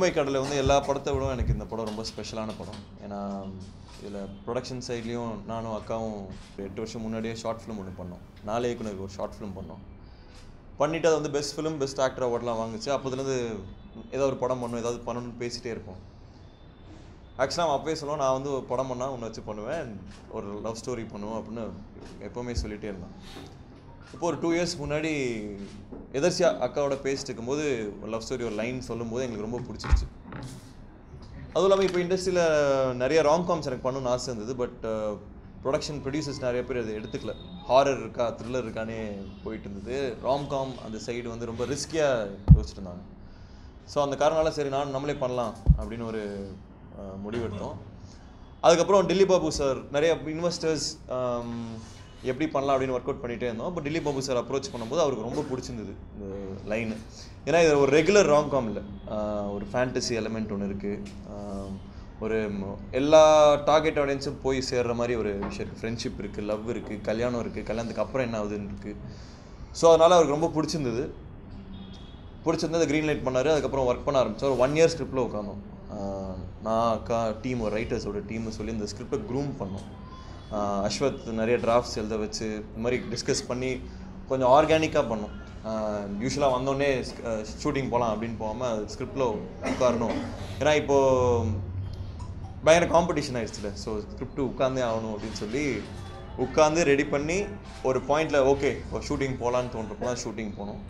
கோவை கடலை வந்து எல்லா படத்தை விடவும் எனக்கு இந்த படம் ரொம்ப ஸ்பெஷலான படம் ஏன்னா இதில் ப்ரொடக்ஷன் சைட்லேயும் நானும் அக்காவும் ஒரு எட்டு வருஷம் முன்னாடியே ஷார்ட் ஃபிலிம் ஒன்று பண்ணோம் நாலு இயக்குனருக்கு ஒரு ஷார்ட் ஃபிலிம் பண்ணோம் பண்ணிவிட்டு அது வந்து பெஸ்ட் ஃபிலிம் பெஸ்ட் ஆக்டர் அவார்ட்லாம் வாங்குச்சு அப்போதுலேருந்து ஏதோ ஒரு படம் பண்ணணும் ஏதாவது பண்ணணும்னு பேசிகிட்டே இருப்போம் ஆக்சுவலாக அவன் அப்பவே சொல்லுவான் நான் வந்து ஒரு படம் பண்ணால் ஒன்று வச்சு பண்ணுவேன் ஒரு லவ் ஸ்டோரி பண்ணுவோம் அப்படின்னு எப்போவுமே சொல்லிகிட்டே இருந்தான் இப்போ ஒரு டூ இயர்ஸ் முன்னாடி எதர்ச்சியா அக்காவோட பேசிட்டு இருக்கும்போது ஒரு லவ் ஸ்டோரி ஒரு லைன் சொல்லும்போது எங்களுக்கு ரொம்ப பிடிச்சிருச்சு அதுவும் இல்லாமல் இப்போ இண்டஸ்ட்ரியில் நிறைய ராங் காம்ஸ் எனக்கு பண்ணணும்னு ஆசை இருந்தது பட் ப்ரொடக்ஷன் ப்ரொடியூசர்ஸ் நிறைய பேர் அதை எடுத்துக்கல ஹாரர் இருக்கா த்ரில்லர் இருக்கானே போயிட்டு இருந்தது ராம்காம் அந்த சைடு வந்து ரொம்ப ரிஸ்கியாக யோசிச்சுட்டு இருந்தாங்க ஸோ அந்த காரணனால சரி நான் நம்மளே பண்ணலாம் அப்படின்னு ஒரு அஹ், முடிவெடுத்தோம் அதுக்கப்புறம் டில்லி பாபு சார் நிறைய இன்வெஸ்டர்ஸ் எப்படி பண்ணலாம் அப்படின்னு ஒர்க் அவுட் பண்ணிகிட்டே இருந்தோம் அப்போ டில்லி பாபு சார் அப்ரோச் பண்ணும்போது அவருக்கு ரொம்ப பிடிச்சிருந்தது இந்த லைனு ஏன்னா இது ஒரு ரெகுலர் ராங்காம் இல்லை ஒரு ஃபேண்டசி எலமெண்ட் ஒன்று இருக்குது ஒரு ம- எல்லா டார்கெட் ஆடியன்ஸும் போய் சேர்ற மாதிரி ஒரு விஷயம் இருக்குது ஃப்ரெண்ட்ஷிப் இருக்குது லவ் இருக்குது கல்யாணம் இருக்குது கல்யாணத்துக்கு அப்புறம் என்ன ஆகுதுன்னு இருக்குது ஸோ அதனால் அவருக்கு ரொம்ப பிடிச்சிருந்தது பிடிச்சிருந்தது க்ரீன் லைட் பண்ணார் அதுக்கப்புறம் ஒர்க் பண்ண ஆரம்பிச்சோம் ஒரு ஒன் இயர் ஸ்கிரிப்டில் உட்காந்தோம் ஆஹ் நான் அக்கா டீம் ஒரு ரைட்டர்ஸோட டீம்னு சொல்லி இந்த ஸ்கிரிப்டை க்ரூம் பண்ணோம் ஆஹ் அஸ்வத் நிறைய டிராஃப்ட்ஸ் எழுத வச்சு இந்த மாதிரி டிஸ்கஸ் பண்ணி கொஞ்சம் ஆர்கானிக்காக பண்ணோம் யூஸ்வலாக வந்தோடனே ஷூட்டிங் போகலாம் அப்படின்னு போகாமல் ஸ்கிரிப்டில் உட்காரணும் ஏன்னா இப்போது பயங்கர காம்படிஷன் ஆயிடுச்சுல ஸோ ஸ்கிரிப்ட் உட்காந்தே ஆகணும் அப்படின்னு சொல்லி உட்காந்து ரெடி பண்ணி ஒரு பாயிண்டில் ஓகே ஷூட்டிங் போகலான்னு தோன்றப்போ தான் ஷூட்டிங் போனோம்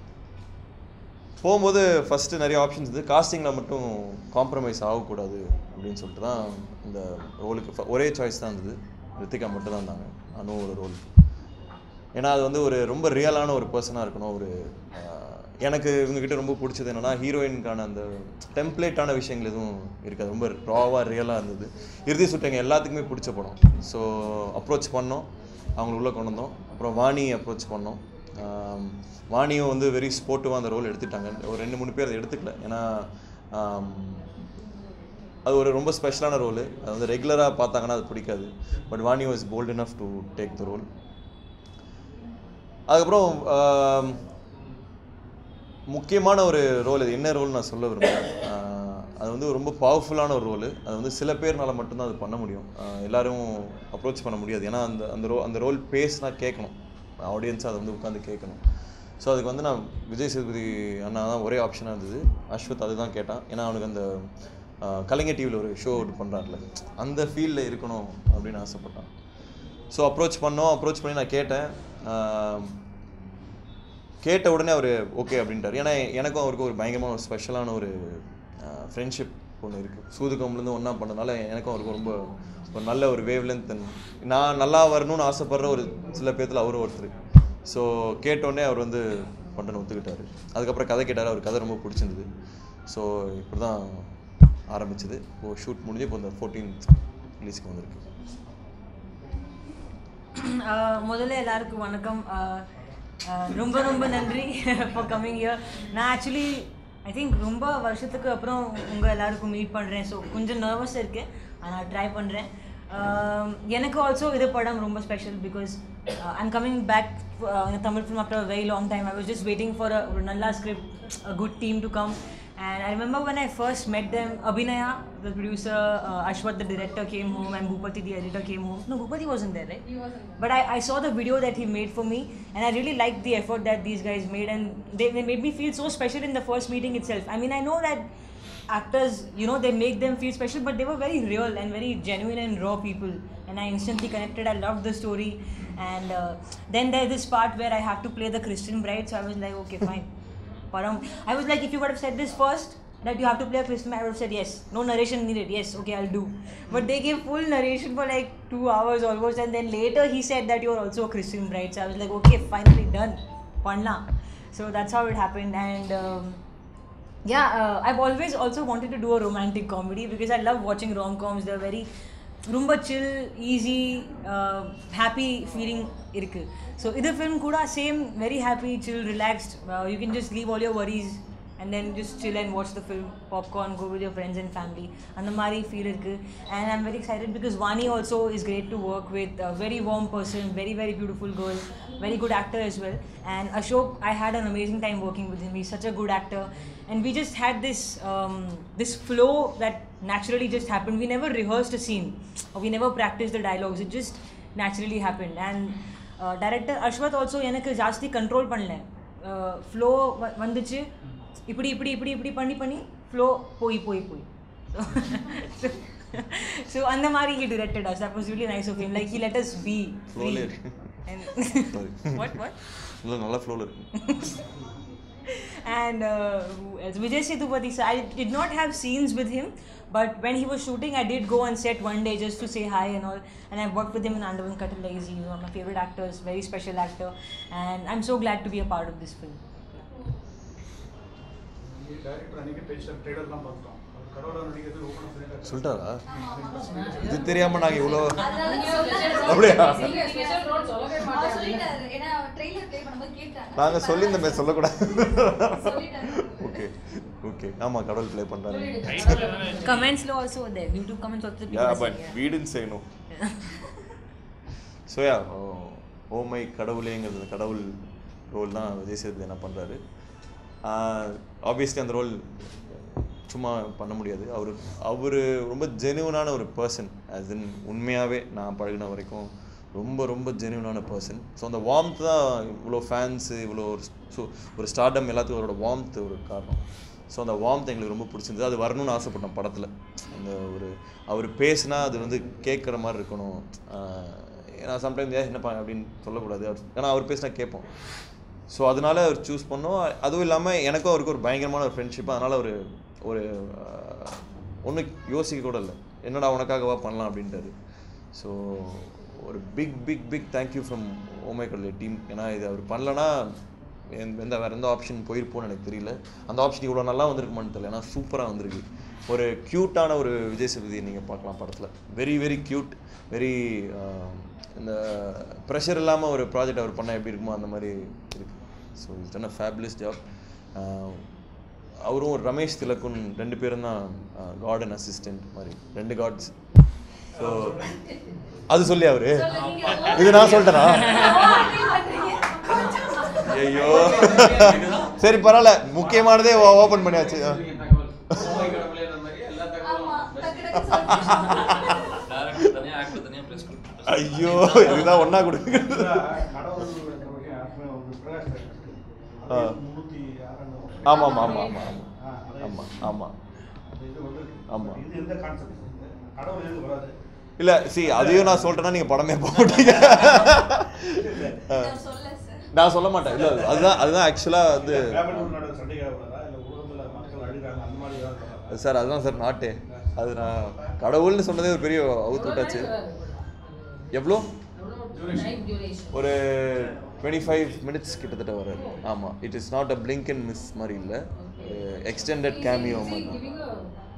போகும்போது ஃபஸ்ட்டு நிறைய ஆப்ஷன்ஸ் இருந்தது காஸ்டிங்கில் மட்டும் காம்ப்ரமைஸ் ஆகக்கூடாது அப்படின்னு சொல்லிட்டு தான் இந்த ரோலுக்கு ஒரே சாய்ஸ் தான் இருந்தது ரித்திகா மட்டும் தான் இருந்தாங்க அனு ஒரு ரோல் ஏன்னா அது வந்து ஒரு ரொம்ப ரியலான ஒரு பர்சனாக இருக்கணும் ஒரு ஆஹ், எனக்கு இவங்ககிட்ட ரொம்ப பிடிச்சது என்னன்னா ஹீரோயினுக்கான அந்த டெம்ப்ளேட்டான விஷயங்கள் எதுவும் இருக்காது ரொம்ப ராவாக ரியலாக இருந்தது இறுதி சுட்டங்க எல்லாத்துக்குமே பிடிச்ச படம் ஸோ அப்ரோச் பண்ணோம் அவங்கள உள்ளே கொண்டு வந்தோம் அப்புறம் வாணி அப்ரோச் பண்ணோம் ஆம், வாணியும் வந்து வெரி ஸ்போர்ட்டிவாக அந்த ரோல் எடுத்துட்டாங்க ஒரு ரெண்டு மூணு பேர் அதை எடுத்துக்கல ஏன்னா ஆம், அது ஒரு ரொம்ப ஸ்பெஷலான ரோல் அது வந்து ரெகுலராக பார்த்தாங்கன்னா அது பிடிக்காது but Vani was bold enough to take the role அதுக்கப்புறம் ஆம், முக்கியமான ஒரு ரோல் இது என்ன ரோல் நான் சொல்ல விரும்புகிறேன் ஆஹ், அது வந்து ரொம்ப பவர்ஃபுல்லான ஒரு ரோல் அது வந்து சில பேர்னால மட்டும்தான் அது பண்ண முடியும் ஆஹ், எல்லாரும் அப்ரோச் பண்ண முடியாது ஏன்னா அந்த அந்த ரோ அந்த ரோல் பேஸ்னா கேட்கணும் ஆடியன்ஸ் அதை வந்து உட்காந்து கேட்கணும் ஸோ அதுக்கு வந்து நான் விஜய் சேதுபதி அண்ணா தான் ஒரே ஆப்ஷனாக இருந்தது அஸ்வத் அதுதான் கேட்டான் ஏன்னா அவனுக்கு அந்த ஆஹ், கலைஞர் டிவியில் ஒரு ஷோ ஒன்று பண்ணுறாருல அந்த ஃபீல்டில் இருக்கணும் அப்படின்னு ஆசைப்பட்டான் ஸோ அப்ரோச் பண்ணோம் அப்ரோச் பண்ணி நான் கேட்டேன் ஆஹ், கேட்ட உடனே அவர் ஓகே அப்படின்ட்டார் ஏன்னா எனக்கும் அவருக்கும் ஒரு பயங்கரமான ஒரு ஸ்பெஷலான ஒரு ஃப்ரெண்ட்ஷிப் ஒன்று இருக்குது சூதுகம்லேருந்து ஒன்றா பண்ணனால எனக்கும் அவருக்கும் ரொம்ப ஒரு நல்ல ஒரு வேவ் லென்த் நான் நல்லா வரணும்னு ஆசைப்படுற ஒரு சில பேர்த்தில் அவரும் ஒருத்தர் ஸோ கேட்டோடனே அவர் வந்து பண்ணணும் ஒத்துக்கிட்டாரு அதுக்கப்புறம் கதை கேட்டார் அவர் கதை ரொம்ப பிடிச்சிருந்தது ஸோ இப்படி தான் ஆரம்பிச்சது இப்போ ஷூட் முடிஞ்சு இப்போ இந்த ஃபோர்டீன் ரிலீஸ்க்கு வந்திருக்கு ஆஹ் முதல்ல எல்லாருக்கும் வணக்கம் ஆஹ் ஆஹ் ரொம்ப ரொம்ப நன்றி ஃபார் கம்மிங் இயர் நான் ஆக்சுவலி ஐ திங்க் ரொம்ப வருஷத்துக்கு அப்புறம் உங்கள் எல்லாருக்கும் மீட் பண்ணுறேன் ஸோ கொஞ்சம் நர்வஸ் இருக்கேன் ஆனால் ட்ரை பண்ணுறேன் எனக்கு ஆல்சோ இது படம் ரொம்ப special because I'm coming back Tamil film after very long time I was just waiting for ஒரு நல்ல script a good team to come. And I remember when I first met them, Abhinaya, the producer, uh, Ashwat, the director, came home, and Bhupati, the editor, came home. No, Bhupati wasn't there, right? He wasn't. But I, I saw the video that he made for me, and I really liked the effort that these guys made, and they, they made me feel so special in the first meeting itself. I mean, I know that actors, you know, they make them feel special, but they were very real and very genuine and raw people. And I instantly connected. I loved the story. And uh, then there's this part where I have to play the Christian bride, so I was like, okay, fine. Param. I was like, if you would have said this first, that you have to play a Christian, I would have said yes. No narration needed. Yes, okay, I'll do. But they gave full narration for like two hours almost, and then later he said that you're also a Christian bride. So I was like, okay, finally done. Panna. So that's how it happened, and. Um, yeah, uh, I've always also wanted to do a romantic comedy because I love watching rom coms. They're very ரொம்ப chill, easy, uh, happy feeling இருக்கு so இது film கூட same very happy chill relaxed you can just leave all your worries and then just chill and watch the film, popcorn, go with your friends and family. And the Mari feel irukku. And I'm very excited because Vani also is great to work with. A very warm person, very, very beautiful girl, very good actor as well. And Ashok, I had an amazing time working with him. He's such a good actor. And we just had this um, this flow that naturally just happened. We never rehearsed a scene, or we never practiced the dialogues. It just naturally happened. And director Ashwath also எனக்கு ஜாஸ்தி control பண்ணல flow வந்துச்சு இப்படி இப்படி இப்படி இப்படி பண்ணி பண்ணி ஃப்ளோ போய் போய் போய் ஸோ அந்த மாதிரி he directed us that was really nice of him like he let us be Flow-ல இருக்கு. Sorry. வாட் வாட் இல்லை நல்ல ஃப்ளோவில் இருக்கு and uh, who else? Vijay Sethupathi. So I did not have scenes with him, but when he was shooting, I did go on set one day just to say hi and all. And I worked with him in Andavan Kattalai. He's one of my favorite actors, very special actor, and I'm so glad to be a part of this film. Director அன்னைக்கு trailer ட்ரெய்லர்லாம் பார்த்தோம் அவர் கடவுளா நடிக்கிறது ஓப்பனாக சொல்லிட்டாரு சொல்லிட்டாரா இது தெரியாம நாங்க இவ்வளோ அப்படியா நாங்க சொல்லி இந்த மாதிரி சொல்லக்கூடாது ஓகே ஓகே ஆமா கடவுள் ப்ளே பண்றாரு Comments lo also were there. YouTube comments also people yeah are but saying, yeah. வீடுன்னு செய்யணும் ஸோ யா ஓமை கடவுளேங்கிறது அந்த கடவுள் ரோல் தான் விஜய் சேதுபதி என்ன பண்ணுறாரு ஆப்வியஸ்லி அந்த ரோல் சும்மா பண்ண முடியாது அவர் அவர் ரொம்ப ஜெனுவனான ஒரு பர்சன் as in உண்மையாகவே நான் பழகின வரைக்கும் ரொம்ப ரொம்ப ஜெனுவனான பர்சன் ஸோ அந்த வார்ம்த் தான் இவ்வளோ ஃபேன்ஸு இவ்வளோ ஒரு ஸோ ஒரு ஸ்டார்டம் எல்லாத்துக்கும் அவரோட வார்ம்த் ஒரு காரணம் ஸோ அந்த வார்ம்த் எங்களுக்கு ரொம்ப பிடிச்சிருந்தது அது வரணும்னு ஆசைப்பட்டோம் படத்தில் அந்த ஒரு அவர் பேசினா அது வந்து கேட்குற மாதிரி இருக்கணும் ஆஹ் ஏன்னா சம்டைம்ஸ் ஏன் என்னப்பா அப்படின்னு சொல்லக்கூடாது அவர் ஏன்னா அவர் பேசினா கேட்போம் ஸோ அதனால அவர் சூஸ் பண்ணோம் அதுவும் இல்லாமல் எனக்கும் அவருக்கு ஒரு பயங்கரமான ஒரு ஃப்ரெண்ட்ஷிப் அதனால் ஒரு ஒரு ஒன்றும் யோசிக்க கூட இல்லை என்னடா உனக்காகவா பண்ணலாம் அப்படின்ட்டாரு ஸோ ஒரு big big big thank you from oh my Kadavule team ஏன்னா இது அவர் பண்ணலன்னா எந்த எந்த வேறு எந்த ஆப்ஷன் போயிருப்போன்னு எனக்கு தெரியல அந்த ஆப்ஷன் இவ்வளோ நல்லா வந்திருக்குமான்னு தெரியல ஏன்னா சூப்பராக வந்திருக்கு ஒரு க்யூட்டான ஒரு விஜய் சேதுபதியை நீங்கள் பார்க்கலாம் படத்தில் வெரி வெரி க்யூட் வெரி இந்த ப்ரெஷர் இல்லாமல் ஒரு ப்ராஜெக்ட் அவர் பண்ணால் எப்படி இருக்குமோ அந்த மாதிரி இருக்குது so it's done a fabulous job அவரும் ஒரு ரமேஷ் திலக்குன் ரெண்டு பேரும் தான் காட் அண்ட் அசிஸ்டன்ட் மாதிரி ரெண்டு காட்ஸ் ஸோ அது சொல்லி அவரு இது நான் சொல்லிட்டேனா ஐயோ சரி பரவாயில்ல முக்கியமானதே ஓப்பன் பண்ணியாச்சு ஆ. ஐயோ இதுதான் ஒண்ணா கொடுக்கு கடவுள் பிரகாஷ் ஆ. முன்னூற்றி ஆமா ஆமா ஆமா ஆமா ஆமா ஆமா இது வந்து ஆமா. இது எந்த கான்செப்ட் கடவுள் எதுக்கு வராது இல்ல சி அதையும் நான் சொல்லிட்டேன்னா நீங்க படமே போக மாட்டீங்க நான் சொல்ல மாட்டேன் இல்ல அதுதான் அதுதான் ஆக்சுவலா வந்து ஃபேமிலி உன்னோட சண்டைக்காக வராதா இல்லை உலகத்தில் மக்கள் அழுகிறாங்க அந்த மாதிரி ஏதாவது வராதா சார் அதுதான் சார் நாட்டே அது நான் கடவுள்னு சொன்னதே ஒரு பெரிய அவுத்து விட்டாச்சு எவ்வளோ ஒரு டுவெண்ட்டி ஃபைவ் மினிட்ஸ் கிட்டத்தட்ட வராது ஆமாம் it is not a blink and miss மாதிரி இல்லை எக்ஸ்டெண்டட் கேமியோ மாதிரி தான்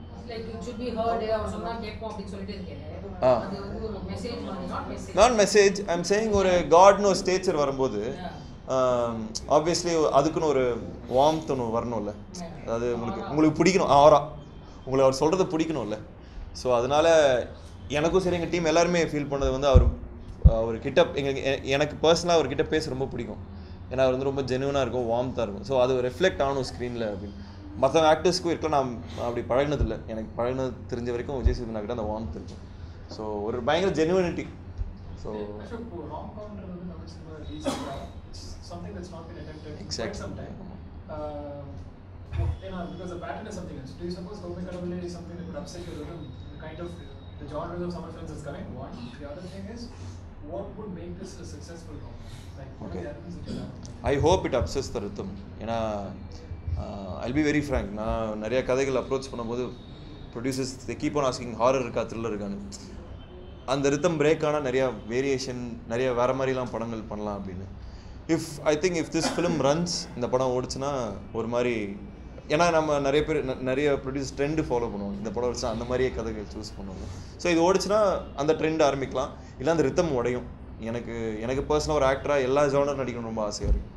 ஆ. நான் மெசேஜ் ஐம் சேயிங் ஒரு காட்னு ஒரு ஸ்டேச்சர் வரும்போது ஆப்வியஸ்லி அதுக்குன்னு ஒரு வார்ம்த் ஒன்று வரணும்ல அதாவது உங்களுக்கு உங்களுக்கு பிடிக்கணும் ஆரா உங்களுக்கு அவர் சொல்கிறத பிடிக்கணும்ல ஸோ அதனால எனக்கும் சரி எங்கள் டீம் எல்லாருமே ஃபீல் பண்ணது வந்து அவர் அவர் கிட்ட எங்களுக்கு எ- எனக்கு பர்சனலாக அவர்கிட்ட பேச ரொம்ப பிடிக்கும் ஏன்னா அவர் வந்து ரொம்ப ஜெனுவனாக இருக்கும் வார்ம்த்தாக இருக்கும் ஸோ அது ரெஃப்ளெக்ட் ஆகணும் ஸ்க்ரீனில் அப்படின்னு மற்ற ஆக்டர்ஸ்க்கும் இருக்கலாம் நான் அப்படி பழகினதில்லை எனக்கு பழகினது தெரிஞ்ச வரைக்கும் விஜய் சேதுனா கிட்ட அந்த வார்ம்த் இருக்கும் ஸோ ஒரு பயங்கர genuinity so something that's not been attempted for Exactly. quite some time. Uh, you know, because the pattern is something else. Do you suppose Kobe Kadabule is something that would upset your rhythm, the kind of the genres of summer films that's coming? One. The other thing is, what would make this a successful film? Like, what Okay. are the elements that you have? I hope it ups the rhythm ஏன்னா I'll be very frank நான் நிறைய கதைகள் approach பண்ணும்போது producers keep on asking horror இருக்கா thriller இருக்கான்னு அந்த ரித்தம் break ஆனால் நிறையா வேரியேஷன் நிறைய வேறு மாதிரிலாம் படங்கள் பண்ணலாம் அப்படின்னு if I think if this film runs இந்த படம் ஓடிச்சுன்னா ஒரு மாதிரி ஏன்னா நம்ம நிறைய பேர் ந- நிறைய ப்ரொடியூஸ் ட்ரெண்டு ஃபாலோ பண்ணுவோம் இந்த படம் வச்சா அந்த மாதிரியே கதைகள் சூஸ் பண்ணுவாங்க ஸோ இது ஓடிச்சுன்னா அந்த ட்ரெண்ட் ஆரம்பிக்கலாம் இல்லை அந்த ரித்தம் உடையும் எனக்கு எனக்கு பர்சனலாக ஒரு ஆக்டராக எல்லா ஜானர் நடிக்கணும் ரொம்ப ஆசையாக இருக்குது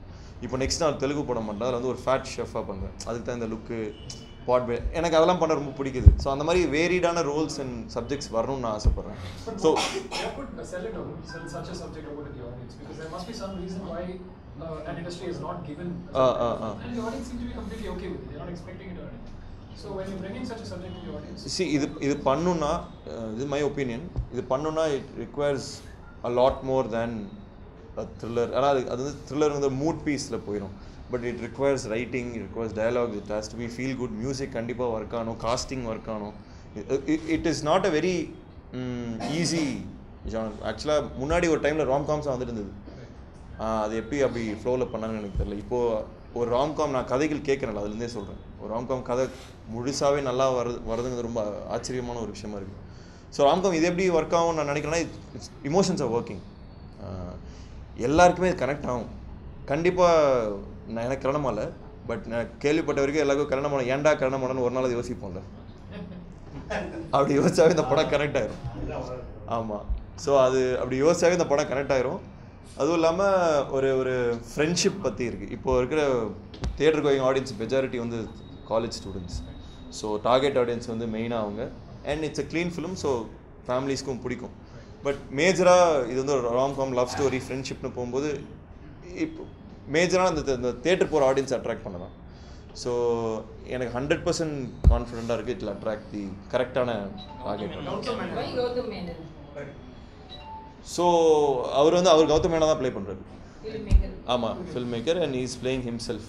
இப்போ நெக்ஸ்ட் நான் தெலுங்கு படம் பண்ணுறேன் அதில் வந்து ஒரு ஃபேட் ஷெஃபாக பண்ணுறேன் அதுக்கு தான் இந்த லுக்கு பாட் எனக்கு அதெல்லாம் பண்ண ரொம்ப பிடிக்குது ஸோ அந்த மாதிரி வேரிடான ரோல்ஸ் அண்ட் சப்ஜெக்ட்ஸ் வரணும்னு நான் ஆசைப்பட்றேன் But so what would sell it over, sell such a subject over to the audience? Because there must be some reason why uh, an industry is not given. a Uh, subject. uh, uh. And the audience seem to be completely okay with it. They're not expecting it or anything. So when you're bringing such a subject to the audience, see இது இது பண்ணுன்னா அஹ், இது my opinion இது பண்ணுன்னா it requires a lot more than thriller ஆனால் அது அது வந்து த்ரில்லர் வந்து மூட் பீஸில் போயிடும் but it requires writing it requires dialogue it has to be feel good music கண்டிப்பாக ஒர்க் ஆகணும் காஸ்டிங் ஒர்க் ஆகணும் it is not a very easy genre ஆக்சுவலாக முன்னாடி ஒரு டைமில் ராம் காம்ஸ் வந்துட்டு இருந்தது ஆஹ் அது எப்படி அப்படி ஃப்ளோவில் பண்ணாங்கன்னு எனக்கு தெரியல இப்போது ஒரு ராம்காம் நான் கதைகள் கேட்குறேன்ல அதுலேருந்தே சொல்கிறேன் ஒரு ராம்காம் கதை முழுசாவே நல்லா வருது வருதுங்கிறது ரொம்ப ஆச்சரியமான ஒரு விஷயமா இருக்குது ஸோ ராம்காம் இது எப்படி ஒர்க் ஆகும் நான் நினைக்கிறேன்னா இட்ஸ் இமோஷன்ஸ் ஆர் ஒர்க்கிங் எல்லாருக்குமே இது கனெக்ட் ஆகும் கண்டிப்பாக நான் எனக்கு கல்யாணம் இல்லை பட் நான் கேள்விப்பட்ட வரைக்கும் எல்லாருக்கும் கல்யாணம் பண்ண ஏன்டா கல்யாணம் பண்ணணும்னு ஒரு நாள் அது யோசிப்போம்ல அப்படி யோசிச்சாவே இந்த படம் கனெக்ட் ஆயிரும் ஆமாம் ஸோ அது அப்படி யோசிச்சாவே இந்த படம் கனெக்ட் ஆயிரும் அதுவும் இல்லாமல் ஒரு ஒரு ஃப்ரெண்ட்ஷிப் பற்றி இருக்குது இப்போ இருக்கிற தியேட்டர் கோயிங் ஆடியன்ஸ் மெஜாரிட்டி வந்து college students so target audience வந்து மெயினாக அவங்க and it's a clean film so ஃபேமிலிஸ்க்கும் பிடிக்கும் பட் மேஜராக இது வந்து ஒரு ராம்காம் லவ் ஸ்டோரி ஃப்ரெண்ட்ஷிப்னு போகும்போது இப்போ மேஜராக அந்த இந்த தேட்டர் போகிற ஆடியன்ஸ் அட்ராக்ட் பண்ணலாம் ஸோ எனக்கு ஹண்ட்ரட் பர்சன்ட் கான்ஃபிடென்ட்டாக இருக்குது இட்ல அட்ராக்ட் தி கரெக்டான target Why Gautam Menon? So அவர் வந்து அவர் கௌதம் மேனா தான் ப்ளே பண்ணுறாரு Filmmaker. ஆமாம் filmmaker and is playing himself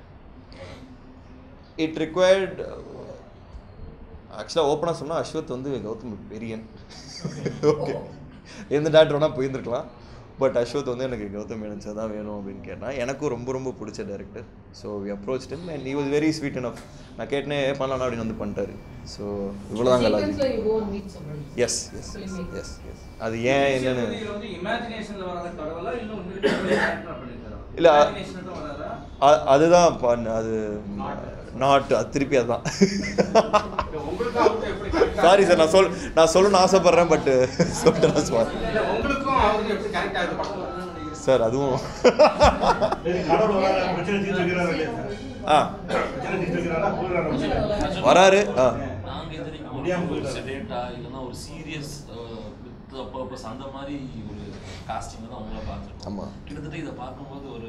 it required ஆக்சுவலாக ஓப்பனாக சொன்னால் அஸ்வத் வந்து கௌதம் பெரியன் ஓகே எந்த டேரக்டர் வேணால் போயிருந்துருக்கலாம் பட் அஸ்வத் வந்து எனக்கு கௌதம் மேனன் சார் தான் வேணும் அப்படின்னு கேட்டான் எனக்கும் ரொம்ப ரொம்ப பிடிச்ச director so we approach him அண்ட் he was very sweet enough நான் கேட்டனே பண்ணலாம் அப்படின்னு வந்து பண்ணிட்டாரு ஸோ இவ்வளோதாங்க Sequence logic where you go and meet somebody. Yes yes Filmmaker. Yes yes அது ஏன் என்னன்னு இதுல வந்து இமேஜினேஷன்ல வராத கடவுளா இல்ல உண்மையிலேயே கேரக்டர் பண்ணிருக்காரா இல்ல, அ- இமேஜினேஷன் தான் வராதா அ- அதுதான் பண்ண- அது நாட் அது திருப்பி அதுதான் உங்களுக்கு அவருக்கு எப்படி கரெக்டா சாரி சார் நான் சொல் நான் சொல்லணும்னு ஆசைப்பட்றேன் பட் சொல்லிட்டேன் சார் இல்ல உங்களுக்கும் அவருக்கு எப்படி கரெக்ட் ஆகுது படம் சார் அதுவும் கடவுள் வராரு, பிரச்சனை தீர்த்து வைக்கிறாரா இல்லையா சார்? ஆ பிரச்சனை தீர்த்து வைக்கிறாரா, போயிடுறாரா? வராரு ஆ நாங்க இது வரைக்கும் முடியாம ஒரு போயிட்டாரு. செடேட்டா இல்லைன்னா ஒரு சீரியஸ் வித் பர்பஸ் அந்த மாதிரி ஒரு காஸ்டிங் தான் அவங்கள பார்த்துருக்கோம் ஆமா. கிட்டத்தட்ட இதை பார்க்கும்போது ஒரு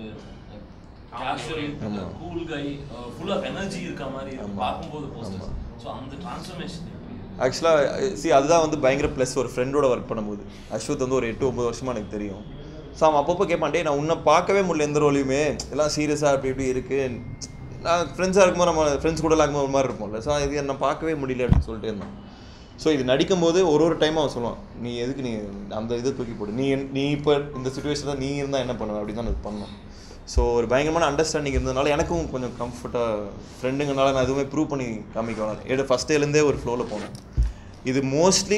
கேஷுவல் ஆமா. Cool guy full of energy இருக்க மாதிரி இருக்கு. ஆமா. பார்க்கும்போது போஸ்டர்ஸ் ஆமா. ஸோ அந்த டிரான்ஸ்ஃபர்மேஷன் ஆக்சுவலாக சி அதுதான் வந்து பயங்கர ப்ளஸ் ஒரு ஃப்ரெண்டோட ஒர்க் பண்ணும்போது அஸ்வத் வந்து ஒரு எட்டு ஒம்பது வருஷமாக எனக்கு தெரியும் ஸோ அவன் அப்பப்போ கேட்பான் டேய் நான் உன்னை பார்க்கவே முடியல எந்த ரோலையுமே எல்லாம் சீரியஸாக அப்படி இப்படி இருக்குது நான் ஃப்ரெண்ட்ஸாக இருக்கும்போது நம்ம ஃப்ரெண்ட்ஸ் கூட இருக்கும்போது ஒரு மாதிரி இருப்போம்ல ஸோ இது என்ன பார்க்கவே முடியல அப்படின்னு சொல்லிட்டு இருந்தான் ஸோ இது நடிக்கும்போது ஒரு ஒரு டைம் அவன் சொல்லுவான் நீ எதுக்கு நீ அந்த இதை தூக்கி போடு நீ என்- நீ இப்போ இந்த சுச்சுவேஷனில் நீ இருந்தால் என்ன பண்ணுவ அப்படின்னு தான் அது பண்ணோம் ஸோ ஒரு பயங்கரமான அண்டர்ஸ்டாண்டிங் இருந்ததுனால எனக்கும் கொஞ்சம் கம்ஃபர்ட்டாக ஃப்ரெண்டுங்கனால நான் எதுவுமே ப்ரூவ் பண்ணி காமிக்க வேணாம் எடு ஃபஸ்ட் டேலேருந்தே ஒரு ஃப்ளோவில் போனேன் இது மோஸ்ட்லி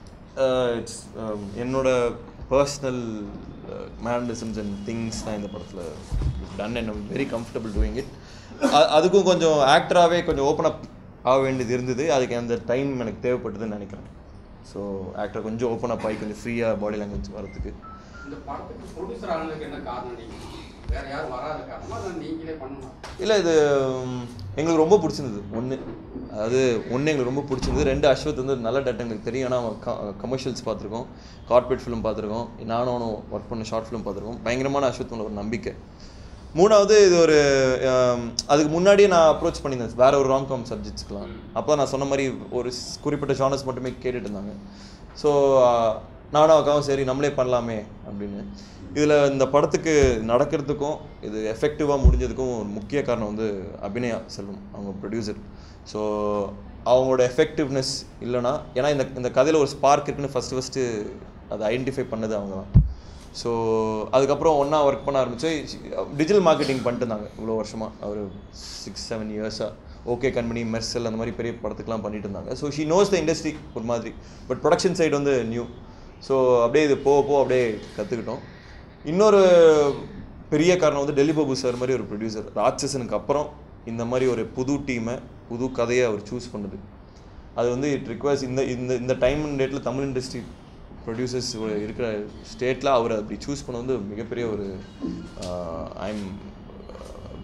இட்ஸ் என்னோட பர்சனல் மேனரிசம்ஸ் அண்ட் திங்ஸ் தான் இந்த படத்தில் done and very comfortable doing it அதுக்கும் கொஞ்சம் ஆக்டராகவே கொஞ்சம் ஓப்பன் அப் ஆக வேண்டியது இருந்தது அதுக்கு அந்த டைம் எனக்கு தேவைப்பட்டதுன்னு நினைக்கிறேன் ஸோ ஆக்டர் கொஞ்சம் ஓப்பன் அப் ஆகி கொஞ்சம் ஃப்ரீயாக பாடி லாங்குவேஜ் வரதுக்கு இந்த படத்துக்கு ப்ரொடியூசர் ஆனதுக்கு என்ன காரணம் நீங்க வேற யாரும் வராத காரணமா அதை நீங்களே பண்ணணும் இல்லை இது உம், எங்களுக்கு ரொம்ப பிடிச்சிருந்தது ஒன்று அதாவது ஒன்று எங்களுக்கு ரொம்ப பிடிச்சிருந்தது ரெண்டு அஸ்வத் வந்து நல்ல டேட்டா எங்களுக்கு தெரியும் ஏன்னா கமர்ஷியல்ஸ் பார்த்துருக்கோம் கார்ப்பரேட் ஃபிலிம் பார்த்துருக்கோம் நானும் அவனும் ஒர்க் பண்ண ஷார்ட் ஃபிலிம் பார்த்துருக்கோம் பயங்கரமான அஸ்வத் மேல ஒரு நம்பிக்கை மூணாவது இது ஒரு ஆம், அதுக்கு முன்னாடியே நான் அப்ரோச் பண்ணியிருந்தேன் வேற ஒரு ராம்காம் சப்ஜெக்ட்ஸ்க்குலாம் அப்போ நான் சொன்ன மாதிரி ஒரு ஸ்- குறிப்பிட்ட ஜானர்ஸ் மட்டுமே கேட்டுட்டு இருந்தாங்க ஸோ நானும் அக்காவும் சரி நம்மளே பண்ணலாமே அப்படின்னு இதில் இந்த படத்துக்கு நடக்கிறதுக்கும் இது எஃபெக்டிவாக முடிஞ்சதுக்கும் ஒரு முக்கிய காரணம் வந்து அபிநயா செல்வம் அவங்க ப்ரொடியூசர் ஸோ அவங்களோட எஃபெக்டிவ்னஸ் இல்லைன்னா ஏன்னா இந்த இந்த கதையில் ஒரு ஸ்பார்க் இருக்குன்னு ஃபஸ்ட்டு ஃபஸ்ட்டு அதை ஐடென்டிஃபை பண்ணது அவங்க தான் ஸோ அதுக்கப்புறம் ஒன்றா ஒர்க் பண்ண ஆரம்பிச்சு டிஜிட்டல் மார்க்கெட்டிங் பண்ணிட்டு இருந்தாங்க இவ்வளோ வருஷமாக ஒரு சிக்ஸ் செவன் இயர்ஸாக ஓகே கம்பெனி மெர்சல் அந்த மாதிரி பெரிய படத்துக்குலாம் பண்ணிட்டு இருந்தாங்க so she knows the industry ஒரு மாதிரி பட் ப்ரொடக்ஷன் சைடு வந்து நியூ ஸோ அப்படியே இது போக போக அப்படியே கற்றுக்கிட்டோம் இன்னொரு பெரிய காரணம் வந்து டெல்லி பாபு சார் மாதிரி ஒரு ப்ரொடியூசர் ராட்சசனுக்கு அப்புறம் இந்த மாதிரி ஒரு புது டீமை புது கதையை அவர் சூஸ் பண்ணுது அது வந்து இட் ரிக்வயர்ஸ் இந்த இந்த இந்த டைம் அண்ட் டேட்டில் தமிழ் இண்டஸ்ட்ரி ப்ரொடியூசர்ஸ் இருக்கிற ஸ்டேட்டில் அவர் அப்படி சூஸ் பண்ண வந்து மிகப்பெரிய ஒரு ஐம்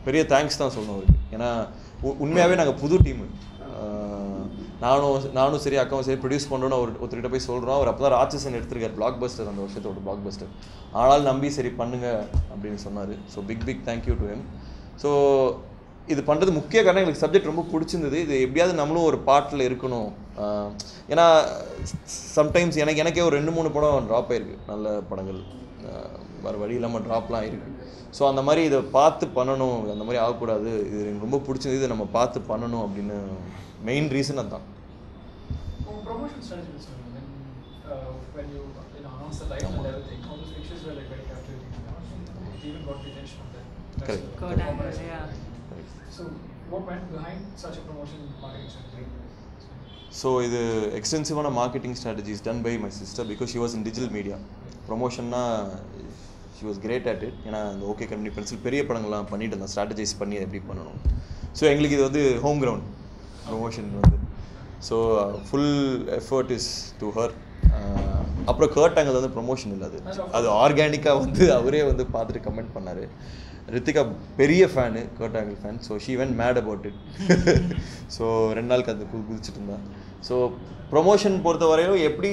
பெரிய தேங்க்ஸ் தான் சொல்லணும் அவருக்கு ஏன்னா உ- உண்மையாகவே நாங்கள் புது டீமு நானும் நானும் சரி அக்காவும் சரி ப்ரொடியூஸ் பண்ணுறோன்னு ஒரு ஒருத்தர்கிட்ட போய் சொல்கிறோம் அவர் அப்போ தான் ராட்சசன் எடுத்திருக்காரு பிளாக் பஸ்டர் அந்த வருஷத்தோட பிளாக் பஸ்டர் ஆனால் நம்பி சரி பண்ணுங்க அப்படின்னு சொன்னார் so big big thank you to him so இது பண்ணுறது முக்கிய காரணம் எங்களுக்கு சப்ஜெக்ட் ரொம்ப பிடிச்சிருந்தது இது எப்படியாவது நம்மளும் ஒரு பாட்டில் இருக்கணும் ஆஹ் ஏன்னா சம்டைம்ஸ் எனக்கு எனக்கே ஒரு ரெண்டு மூணு படம் ட்ராப் ஆயிருக்கு நல்ல படங்கள் ஆஹ் வேறு வழி இல்லாமல் ட்ராப்லாம் இருக்குது ஸோ அந்த மாதிரி இதை பார்த்து பண்ணணும் அந்த மாதிரி ஆகக்கூடாது இது எனக்கு ரொம்ப பிடிச்சது இதை நம்ம பார்த்து பண்ணணும் அப்படின்னு மெயின் ரீசன் அதுதான் Oh, promotion strategy is when, uh, when you, you know, announce the title and everything, all those pictures were like very captivating. It even got the attention of them. That's Correct. the- Correct. the organization. Yeah. So, what went behind such a promotion marketing strategy? So இது எக்ஸ்டென்சிவான marketing strategies done by my sister because she was in digital media ப்ரொமோஷன்னா she was great at it ஏன்னா இந்த okay company pencil பெரிய படங்கள்லாம் பண்ணிட்டு இருந்தேன் strategise பண்ணி எப்படி பண்ணணும் ஸோ எங்களுக்கு இது வந்து ஹோம் கிரவுண்ட் ப்ரொமோஷன் வந்து so full effort is to her அப்புறம் கர்ட் அங்கே வந்து ப்ரொமோஷன் இல்லை அது அது ஆர்கானிக்காக வந்து அவரே வந்து பார்த்துட்டு கமெண்ட் பண்ணார் ரித்திகா பெரிய fan Kurt Angle fan so she went mad about it so ரெண்டு நாளுக்கு அது கு குதிச்சுட்டு இருந்தான் ஸோ ப்ரொமோஷன் பொறுத்த வரையிலும் எப்படி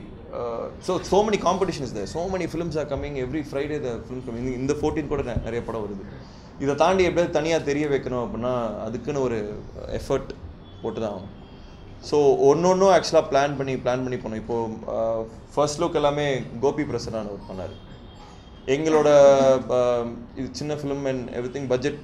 so so many competitions there so many films are coming every Friday the film coming இந்த ஃபோர்டீன் கூட நெ- நிறைய படம் வருது இதை தாண்டி எப்படியாவது தனியாக தெரிய வைக்கணும் அப்படின்னா அதுக்குன்னு ஒரு எஃபர்ட் போட்டு தான் ஆகணும் ஸோ ஒன்று ஒன்றும் ஆக்சுவலாக பிளான் பண்ணி பிளான் பண்ணி போனோம் இப்போது ஃபர்ஸ்ட் லுக் எல்லாமே கோபி பிரசரான் அவர் பண்ணார் எங்களோட ஆஹ், இது சின்ன film and everything budget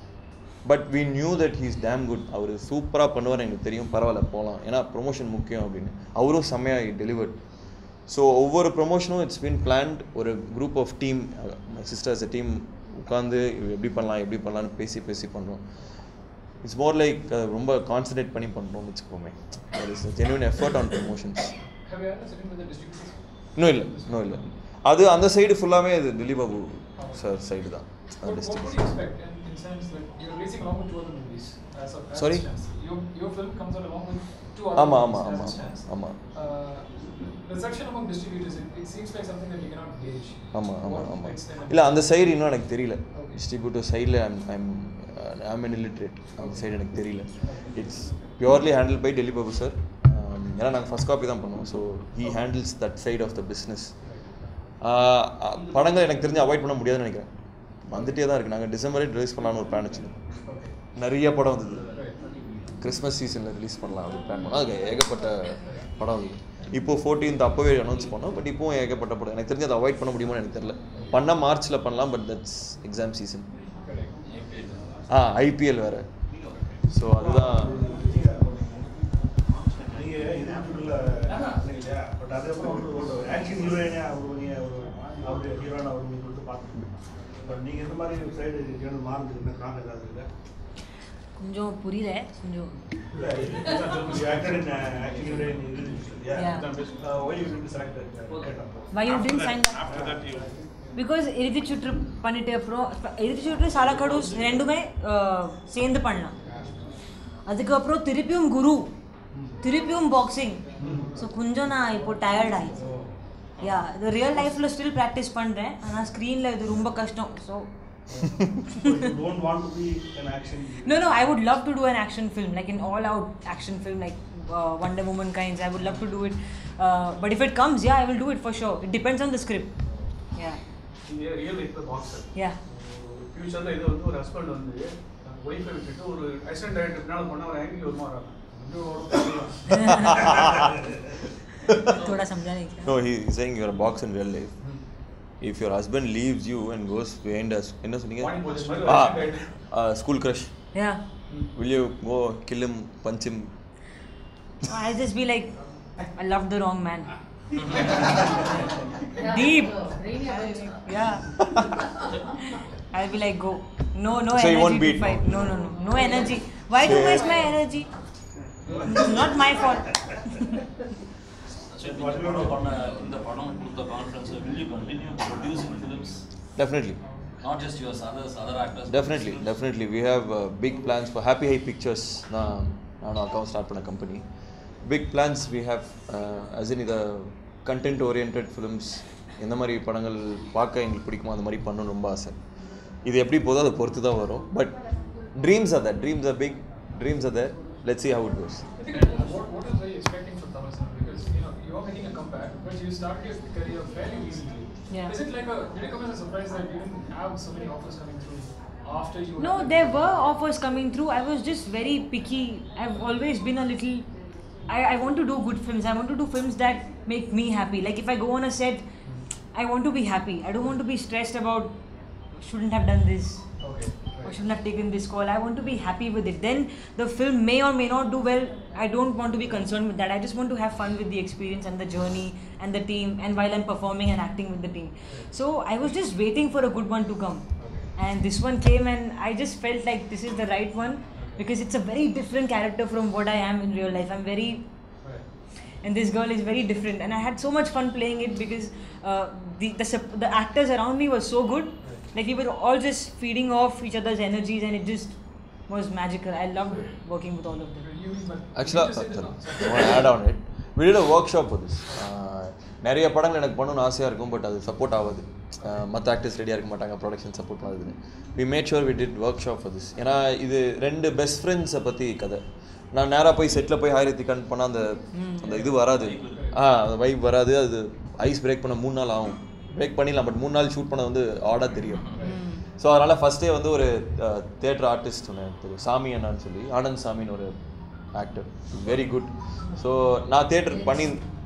but we knew that he's damn good அவர் சூப்பராக பண்ணுவார் எனக்கு தெரியும் பரவாயில்ல போகலாம் ஏன்னா ப்ரொமோஷன் முக்கியம் அப்படின்னு அவரும் செம்மையாக டெலிவர்ட் ஸோ ஒவ்வொரு ப்ரொமோஷனும் இட்ஸ் பீன் பிளான்ட் ஒரு group of team my sisters team உட்காந்து எப்படி பண்ணலாம் எப்படி பண்ணலாம்னு பேசி பேசி பண்ணுறோம் இட்ஸ் மோர் லைக் ரொம்ப கான்சன்ட்ரேட் பண்ணி பண்ணுறோம்னு வச்சுக்கோமே is genuine effort on promotions Have you ever sitting with the distributors? இன்னும் இல்லை இன்னும் இல்லை அது அந்த சைடு ஃபுல்லாகவே இது திலீப் பாபு சார் சைடு தான் What, what would you expect in, in sense that you're releasing along with two other movies? As of, as Sorry? It stands. Your, your film comes out along with two other ஆமாம் movies ஆமாம் as it ஆமாம் stands. ஆமாம் Uh, reception among distributors, it, it seems like something that you cannot gauge. ஆமாம் What ஆமாம் ஆமாம் makes them- இல்லை அந்த side இன்னும் எனக்கு தெரியல Okay. டிஸ்ட்ரிபியூட்டர் சைடில் I'm I'm I'm an illiterate அந்த சைடு எனக்கு தெரியல it's purely handle by Delhi Babu sir ஏன்னா நாங்கள் ஃபஸ்ட் காப்பி தான் பண்ணுவோம் so he handles that side of the business படங்கள் எனக்கு தெரிஞ்சு அவாய்ட் பண்ண முடியாதுன்னு நினைக்கிறேன் வந்துட்டே தான் இருக்குது நாங்கள் டிசம்பரே ரிலீஸ் பண்ணலாம்னு ஒரு பிளான் வச்சுருந்தோம் நிறைய படம் வந்தது கிறிஸ்மஸ் சீசனில் ரிலீஸ் பண்ணலாம் அப்படின்னு பிளான் பண்ணோம் அதுக்கு ஏகப்பட்ட படம் வந்து இப்போ ஃபோர்டீன்த் அப்போவே அனௌன்ஸ் பண்ணோம் பட் இப்போவும் ஏகப்பட்ட படம் எனக்கு தெரிஞ்சு அதை அவாய்ட் பண்ண முடியுமான்னு எனக்கு தெரியல பண்ணால் மார்ச்சில் பண்ணலாம் but that's exam season ah IPL வேறு ஸோ அதுதான் நீங்க இது ஃபுல்ல இல்லையா பட் அதுக்கப்புறம் வந்து ஒரு ஆக்ஷன் ஹீரோயினா அவர் நீங்க ஒரு அவர் ஹீரோயின் அவர் நீங்க வந்து பார்த்துருக்கீங்க பட் நீங்க இந்த மாதிரி சைடு ஏதாவது மாறுறதுக்கு என்ன காரணம் ஏதாவது இல்லை கொஞ்சம் புரியல கொஞ்சம் You acted in uh, action heroine in this, yeah. Yeah. Uh, why you didn't select that uh, character? Why you didn't sign that? After that you. Because இறுதி சுற்று பண்ணிட்டு அப்புறம் இறுதி சுற்று சாலக்கடூஸ் ரெண்டுமே அஹ், சேர்ந்து பண்ணலாம் அதுக்கப்புறம் திருப்பியும் குரு திருப்பியும் பாக்ஸிங் ஸோ கொஞ்சம் நான் இப்போ டயர்ட் ஆயிடுச்சு யா இது ரியல் லைஃப்பில் ஸ்டில் ப்ராக்டிஸ் பண்ணுறேன் ஆனால் ஸ்க்ரீனில் இது ரொம்ப கஷ்டம் so So you don't want to be an action. No, no, I would love to do an action film, like an all-out action film, like uh, Wonder Woman kinds. I would love to do it. Uh, but if it comes, yeah, I will do it for sure. It depends on the script. Yeah, நீங்க real life boxer yeah. ஃபியூச்சர்ல இது வந்து ஒரு husband வந்து wifi விட்டுட்டு ஒரு assistant director பின்னால பண்ண ஒரு ஆங்கிள் வருமா வராது थोड़ा समझा नहीं क्या No, he is saying you're a box in real life. If your husband leaves you and goes behind us, என்ன சொன்னீங்க Morning police மாதிரி ஒரு action director. Ah school crush Yeah. will you go kill him punch him I'll just be like, I love the wrong man. Deep. Really Yeah. I'll be like, go. No, no So you energy won't to beat, no? fight. No, no, no. No energy. Why to Say- waste my energy? It's not my fault. So, இந்த படம் பண்ண இந்த படம் கொடுத்த confidence will you continue producing films definitely not just yours others other actors definitely definitely we have uh, big plans for happy high pictures நான் நானும் அக்காவும் start பண்ண company big plans we have as in இதை content orient films எந்த மாதிரி படங்கள் பார்க்க எங்களுக்கு பிடிக்குமோ அந்த மாதிரி பண்ணணும்னு ரொம்ப ஆசை இது எப்படி போதோ அதை பொறுத்து தான் வரும் but dreams are that dreams are big dreams are that let's see how it goes I think what, what is very expecting from Tamil cinema because you know you're making a comeback, but you started your career fairly recently. Yeah. Is it like a did it come as a surprise that you didn't have so many offers coming through after you? No, had there were offers coming through. I was just very picky. I've always been a little. I, I want to do good films. I want to do films that make me happy. Like if I go on a set, I want to be happy. I don't want to be stressed about shouldn't have done this Okay. or shouldn't have taken this call. I want to be happy with it. Then the film may or may not do well. I don't want to be concerned with that. I just want to have fun with the experience and the journey and the team and while I'm performing and acting with the team. So I was just waiting for a good one to come. And this one came and I just felt like this is the right one because it's a very different character from what I am in real life. I'm very Right. and this girl is very different and i had so much fun playing it because uh, the, the sup- the actors around me were so good like we were all just feeding off each other's energies and it just was magical i loved working with all of them You mean, but ஆக்சுவலாக you just said it sorry now. I add on it we did a workshop for this Uh, நிறைய படங்கள் எனக்கு பண்ணணும்னு ஆசையாக இருக்கும் but அது support ஆகாது மற்ற ஆக்டர்ஸ் ரெடியாக இருக்க மாட்டாங்க ப்ரொடக்ஷன் சப்போர்ட் ஆகுதுன்னு we made sure we did workshop for this ஏன்னா இது ரெண்டு பெஸ்ட் ஃப்ரெண்ட்ஸை பற்றி கதை நான் நேராக போய் செட்டில் போய் ஆயிரத்தி கண் பண்ணால் அந்த அந்த இது வராது ஆ அந்த வைப் வராது அது ஐஸ் பிரேக் பண்ண மூணு நாள் ஆகும் பிரேக் பண்ணிடலாம் பட் மூணு நாள் ஷூட் பண்ண வந்து ஆடாக தெரியும் ஸோ அதனால் ஃபஸ்ட்டே வந்து ஒரு தேட்டர் ஆர்டிஸ்ட் ஒன்று தெரியும் சாமி அண்ணான்னு சொல்லி ஆனந்த் சாமின்னு ஒரு ஆக்டர் வெரி குட் ஸோ நான் தேட்டர் பண்ணி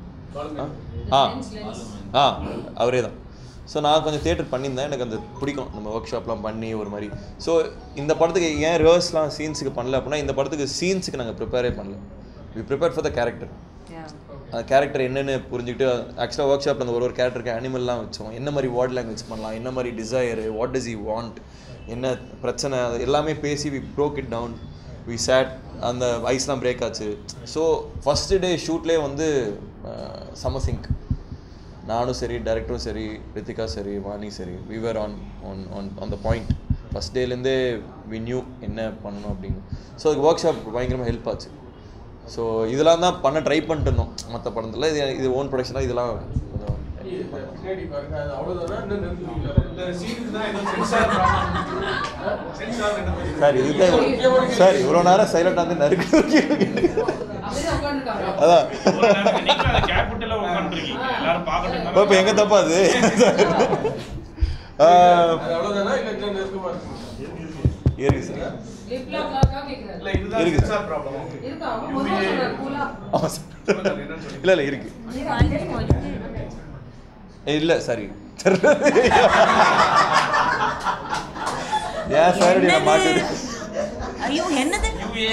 ஆ ஆ அவரே தான் ஸோ நான் கொஞ்சம் தேட்டர் பண்ணியிருந்தேன் எனக்கு அந்த பிடிக்கும் நம்ம ஒர்க் ஷாப்லாம் பண்ணி ஒரு மாதிரி ஸோ இந்த படத்துக்கு ஏன் ரிவர்ஸ்லாம் சீன்ஸுக்கு பண்ணல அப்படின்னா இந்த படத்துக்கு சீன்ஸுக்கு நாங்கள் ப்ரிப்பேரே பண்ணல we prepare for the character yeah அந்த கேரக்டர் என்னென்னு புரிஞ்சுக்கிட்டு ஆக்சுவலாக ஒர்க் ஷாப்பில் அந்த ஒரு ஒரு கேரக்டருக்கு அனிமல்லாம் வச்சோம் என்ன மாதிரி வேர்ட் லாங்குவேஜ் பண்ணலாம் என்ன மாதிரி டிசையரு வாட் டஸ் ஈ வாண்ட் என்ன பிரச்சனை அது எல்லாமே பேசி we broke it down we sat அந்த ஐஸ்லாம் பிரேக் ஆச்சு ஸோ ஃபஸ்ட்டு டே ஷூட்லேயே வந்து சமசிங்க் நானும் சரி டேரக்டரும் சரி ரித்திகா சரி வாணி சரி we were on on on on the point first டேலேருந்தே வி நியூ என்ன பண்ணணும் அப்படின்னு ஸோ அதுக்கு ஒர்க் ஷாப் பயங்கரமாக ஹெல்ப் ஆச்சு ஸோ இதெல்லாம் தான் பண்ண ட்ரை பண்ணிட்டு இருந்தோம் மற்ற படத்தில் இது இது ஓன் ப்ரொடக்ஷனாக இதெல்லாம் கொஞ்சம் பின்னாடி பாருங்க அது அவ்வளோதான் இன்னும் நிறுத்தி இந்த சீனுக்கு தான் ஏதோ சென்சார் சென்சார் என்ன பண்ணுது? சார் இதுதான் சார் இவ்வளோ நேரம் சைலண்டாக வந்து நறுக்கு அப்படிதான் உட்காந்துருக்காங்க அதான் கேபிட்டல உட்காந்துருக்கீங்க எல்லாரும் பார்க்கணும் இப்போ எங்கே தப்பா அது ஆ, அது அவ்வளோதானா இல்லை இன்னும் நெருக்கமாக இருக்குமா இருக்கு சார் லிப்ல உட்காக்கா கேக்குறாரு இல்ல இதுதான் இருக்கு. சென்சார் ப்ராப்ளம் இருக்கா அவங்க முதல்ல சொல்றாரு கூலா ஆமாம் சார் இல்லை இல்லை இருக்கு இல்லை சாரி ஏன் சார் இப்படி நான் மாட்டி ஐயோ என்னது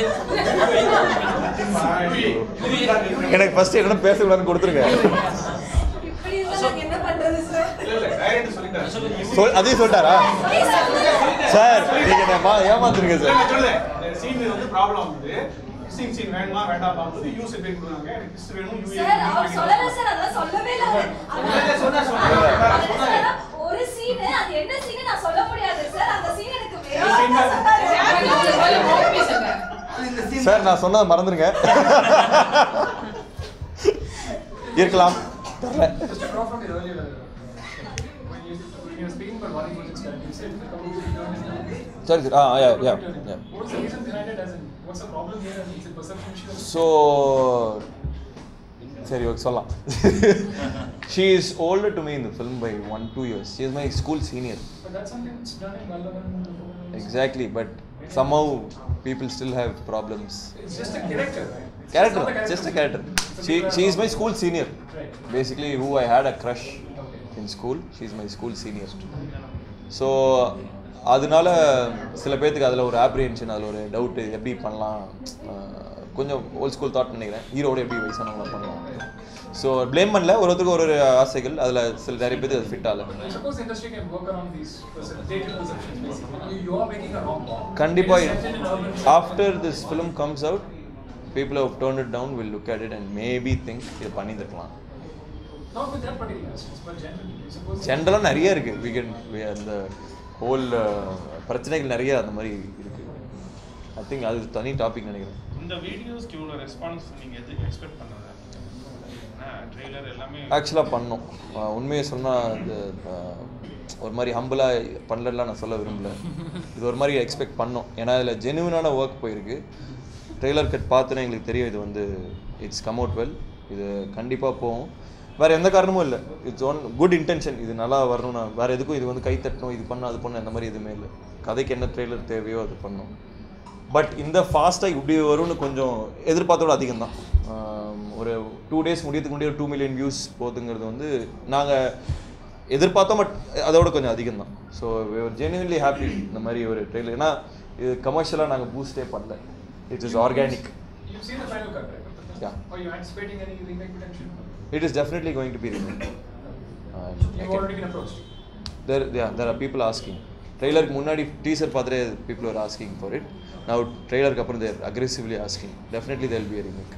எனக்கு ஃபர்ஸ்ட் என்ன பேசக்கூடாதுன்னு கொடுத்துருங்க இப்படி இருந்தா நாங்க என்ன பண்றது சார் இல்ல இல்ல டைரக்டர் சொல்லிட்டாரு சொல் அதையும் சொல்லிட்டாரா சார் நீங்க என்ன மா ஏமாத்துறீங்க இல்ல, சார் நான் சொல்லுதேன். இந்த scene வந்து problem வந்து kissing scene வேணுமா வேண்டாமா வந்து use certificate கொடுக்குறாங்க. எனக்கு kiss வேணும், UAE சார் அவர் வேணும். சொல்லல சார் அதெல்லாம் சொல்லவே இல்ல அவரு. இல்ல, இல்ல, சொன்னார், சொன்னார். அவர் சொன்னார். சொன்னார், ஒரு சீன் அது என்ன சீன் நான் சொல்ல முடியாது சார் அந்த சீன் எனக்கு இந்த scene வேணும் தான். சொன்னாரு. சார் நான் சொன்னதை மறந்துருங்க இருக்கலாம் தெரியல Just to draw from your earlier, uh, when you when you were speaking about Vani Project's character, you said a couple of years ago. சரி சரி ஆ yeah yeah yeah What's the reason behind it? As in, what's the problem here? As in, it's a perception issue. So சரி okay சொல்லலாம் she is older to me இந்த film by one two years she is my school senior But that's something that's done in Vallavan before. Exactly but somehow people still have problems It's just a character, right? It's character not a just a character she she is my school senior Right. basically who i had a crush in school she is my school senior so அதனால சில பேர்த்துக்கு அதில் ஒரு ஆப்ரிஹென்ஷன் அதில் ஒரு doubt எப்படி பண்ணலாம் அஹ், கொஞ்சம் ஓல்ட் ஸ்கூல் தாட் நினைக்கிறேன் ஹீரோட எப்படி வயசானவங்கள பண்ணலாம் ஸோ ப்ளேம் பண்ணல ஒரு ஒருத்தருக்கு ஒரு ஒரு ஆசைகள் அதில் சில நிறைய பேருக்கு அது ஃபிட் ஆகல I suppose the industry can work around these percep- dated perceptions. Basically, you, you are making a wrong call. கண்டிப்பாக It is set in urban after this film comes out people have turn it down will look at it and maybe think இது பண்ணியிருக்கலாம் Not with that particular instance, but generally, I suppose. ஜென்ரலாக நிறைய இருக்குது we can we அந்த whole பிரச்சனைகள் நிறைய அந்த மாதிரி இருக்குது ஐ திங்க் அது தனி டாபிக் நினைக்கிறேன் இந்த வீடியோஸ்க்கு இவ்வளோ ரெஸ்பான்ஸ் நீங்கள் எது எக்ஸ்பெக்ட் பண்ணதா ஏன்னா ட்ரெய்லர் எல்லாமே ஆக்சுவலாக பண்ணோம் அஹ் உண்மையை சொன்னால் இந்த ஒரு மாதிரி ஹம்பிளாக பண்ணலாம் நான் சொல்ல விரும்பல இது ஒரு மாதிரி எக்ஸ்பெக்ட் பண்ணோம் ஏன்னா இதில் ஜெனுவினான ஒர்க் போயிருக்கு ட்ரெய்லர் கட் பார்த்துனா எங்களுக்கு தெரியும் இது வந்து இட்ஸ் கம் அவுட் வெல் இது கண்டிப்பாக போகும் வேறு எந்த காரணமும் இல்லை இட்ஸ் ஒன் குட் இன்டென்ஷன் இது நல்லா வரணும் நான் வேறு எதுக்கும் இது வந்து கை தட்டணும் இது பண்ணணும் அது பண்ணணும் அந்த மாதிரி எதுவுமே இல்லை கதைக்கு என்ன ட்ரெய்லர் தேவையோ அது பண்ணோம் பட் இந்த ஃபாஸ்ட்டாக இப்படி வரும்னு கொஞ்சம் எதிர்பார்த்தோட அதிகம் தான் ஒரு டூ டேஸ் முடியறதுக்கு முன்னாடி ஒரு டூ மில்லியன் வியூஸ் போகுதுங்கிறது வந்து நாங்கள் எதிர்பார்த்தோம் பட் அதோட கொஞ்சம் அதிகம் தான் ஸோ ஜென்யூன்லி ஹாப்பி இந்த மாதிரி ஒரு ட்ரெயிலர் ஏன்னா இது கமர்ஷியலாக நாங்கள் பூஸ்டே பண்ணல it is organic You've seen the final cut, right? Yeah. Are you anticipating any remake potential? It is definitely going to be remake You've already been approached. there yeah there are people asking ட்ரெய்லருக்கு முன்னாடி teaser பார்த்துட்டு people are asking for it now ட்ரெய்லருக்கு அப்புறம் there aggressively asking definitely there will be a remake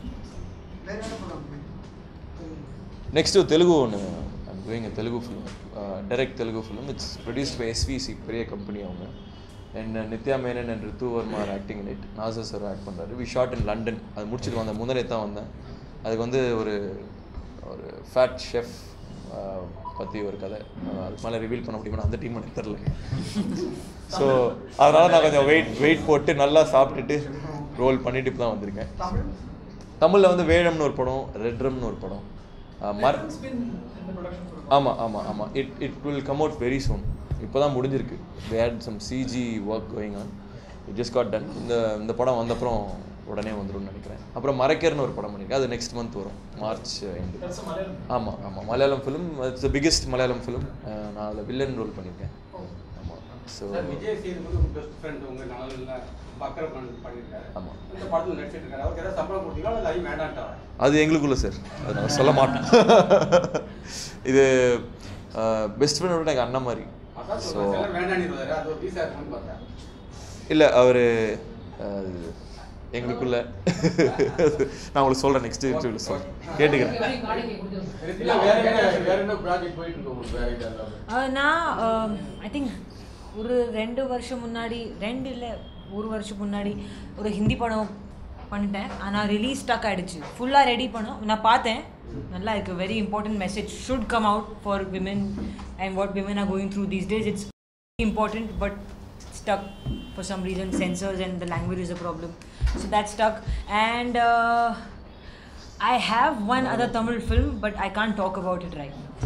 next Telugu ஒன்று I'm doing Telugu film direct Telugu film it's produced by SVC பெரிய company அவங்க and Nithya Menen and Ritu Varma acting in it Nassar sir act பண்ணுறாரு we shot in London அது முடிச்சுட்டு வந்தேன் முந்தனே தான் வந்தேன் அதுக்கு வந்து ஒரு ஒரு ஃபேட் ஷெஃப் பற்றி ஒரு கதை அஹ் அதுக்கு மேலே ரிவீல் பண்ண முடியுமா அந்த டீம் எனக்கு தெரில ஸோ அதனால் நான் கொஞ்சம் வெயிட் வெயிட் போட்டு நல்லா சாப்பிட்டுட்டு ரோல் பண்ணிட்டு இப்போ தான் வந்திருக்கேன் தமிழில் வந்து வேழம்னு ஒரு படம் ரெட்ரம்னு ஒரு படம் அஹ் மர் It's been in the production for a ஆமாம் ஆமாம் ஆமாம் it it will come out very soon இப்போ தான் முடிஞ்சிருக்கு they had some CG work going on it just got done இந்த இந்த படம் வந்தப்புறம் உடனே வந்துரும்னு நினைக்கிறேன் அப்புறம் மறைக்கர்னு ஒரு படம் பண்ணியிருக்கேன் அது நெக்ஸ்ட் மந்த் வரும் March end That's a Malayalam. ஆமாம் ஆமாம் Malayalam film it's biggest Malayalam film நான் அதில் வில்லன் ரோல் பண்ணியிருக்கேன் ஆமாம் ஸோ சார் விஜய் சேதுபதி உங்க பெஸ்ட் ஃப்ரெண்ட் உங்க நலனில் பக்கர பண்ணியிருக்காரு ஆமா. இந்த படத்தில் நடிச்சிட்டு இருக்காரு அவருக்கு ஏதாவது சம்பளம் கொடுத்தீங்களா இல்லை ஐ வேண்டான்ட்டா அது எங்களுக்குள்ள சார் அது நான் சொல்ல மாட்டோம் இது பெஸ்ட் ஃப்ரெண்டோட எனக்கு அண்ணன் மாதிரி அதான் ஸோ சொல்றேன் சிலர் வேண்டான்னு அது ஒரு பீஸா இருக்கும்னு பார்த்தேன் இல்லை அவர் எங்களுக்குள்ள நான் உங்களுக்கு சொல்கிறேன் நெக்ஸ்ட் இன்டர்வியூவில் சொல்கிறேன் கேட்டுக்கிறேன் இல்ல வேற என்ன வேற என்ன ப்ராஜெக்ட் போயிட்டு இருக்கு உங்களுக்கு வேற இதெல்லாம் அஹ் நான் ஐ திங்க் ஒரு ரெண்டு வருஷம் முன்னாடி ரெண்டு இல்லை ஒரு வருஷம் முன்னாடி ஒரு ஹிந்தி படம் பண்ணிட்டேன் ஆனால் ரிலீஸ் ஸ்டக் ஆகிடுச்சு ஃபுல்லாக ரெடி பண்ணோம் நான் பார்த்தேன் நல்லா இருக்கு very important message should come out for women and what women are going through these days it's important but stuck for some reason censors and the language is a problem so that's stuck and uh, i have one other tamil film but i can't talk about it right now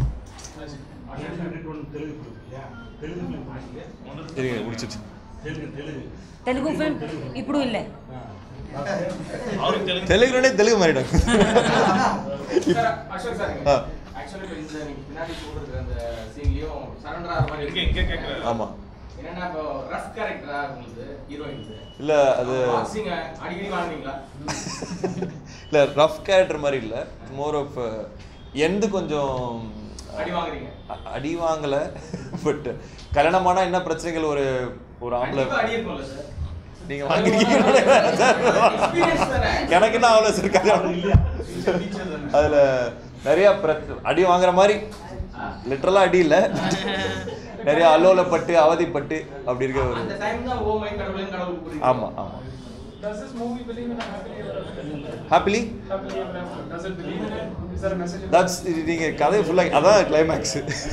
Telugu film இல்லையா? Telugu film பண்ணிருக்கீங்க? இருங்க முடிச்சிச்சு Telugu Telugu telugu film ఇప్పుడు இல்லை அவருக்கு தெலுங்கு தெலுங்குனே தெலுங்கு மாறிடும் sir Ashok sir ஆ. Actually இப்போ இந்த நீங்க பின்னாடி போடுறது அந்த சீன்லயும் சரண்டர் ஆகிற மாதிரி இங்க இங்க கேக்குறாரு ஆமாம் என்னன்னா இப்போ ரஃப் கேரக்டரா உங்களுக்கு ஹீரோயின்ஸ் இல்லை அது பாக்ஸிங் அடிக்கடி வாங்குவீங்களா இல்லை ரஃப் கேரக்டர் மாதிரி இல்லை மோர் ஆஃப் எந்து கொஞ்சம் அடி வாங்குறீங்க அ- அடி வாங்கலை பட் கல்யாணமானா என்ன பிரச்சனைகள் ஒரு ஒரு ஆம்பளை கண்டிப்பா அடி இருக்கும்ல சார் நீங்க வாங்கிருக்கீங்க எனக்கு என்ன அவ்வளோ சார் கல்யாணம் அதுல நிறைய பிரச்சனை அடி வாங்குற மாதிரி லிட்டரலா அடி இல்ல நிறைய அல்லோலப்பட்டு அவதிப்பட்டு அப்படி இருக்க ஒரு அந்த டைம் தான் ஓ மை கடவுளே கடவுள் புரியுது ஆமா ஆமா Does this movie believe in a happily ever after? Happily Happily ever after. Does it believe in it? Is there a message? in that's நீங்க கதை ஃபுல்லாக அதான் climax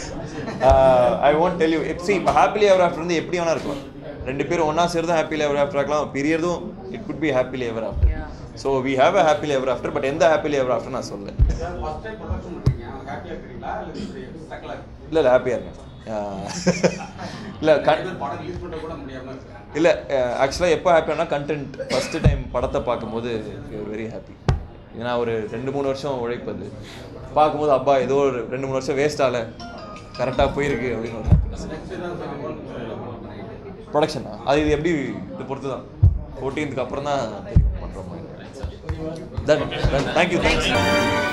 I won't tell you see இப்போ ஹாப்பிலி எவர் ஆஃப்டர் வந்து எப்படி வேணா இருக்கலாம் ரெண்டு பேரும் ஒன்றா சேர்ந்து ஹாப்பிலி எவர் ஆஃப்டர் ஆக்கலாம் பிரியறதும் it could be happily ever after so we have a happily ever after but எந்த ஹாப்பிலி எவர் ஆஃப்டர் நான் சொல்ல ஃபர்ஸ்ட் டைம் ப்ரொடக்ஷன் பண்றீங்க ஹாப்பியா இருக்கீங்களா இல்ல இப்படி ஸ்டக்ல இல்லை இல்லை ஹாப்பியாக இருக்கேன் இல்லை கண் படம் ரிலீஸ் பண்ண கூட முடியாம இருக்காங்க இல்லை ஆக்சுவலாக எப்போ ஹாப்பியானா கண்டென்ட் ஃபஸ்ட்டு டைம் படத்தை பார்க்கும்போது வெரி ஹாப்பி ஏன்னா ஒரு ரெண்டு மூணு வருஷம் உழைப்பது பார்க்கும்போது அப்பா ஏதோ ஒரு ரெண்டு மூணு வருஷம் வேஸ்ட் ஆகல கரெக்டாக போயிருக்கு அப்படின்னு ஒரு happiness. நெக்ஸ்ட் ஏதாவது ப்ரொடக்ஷனா அது இது எப்படி இது பொறுத்து தான் ஃபோர்டீன்த்துக்கு அப்புறம் தான் பண்ணுற மாதிரி தன் தேங்க்யூ தேங்க்ஸ்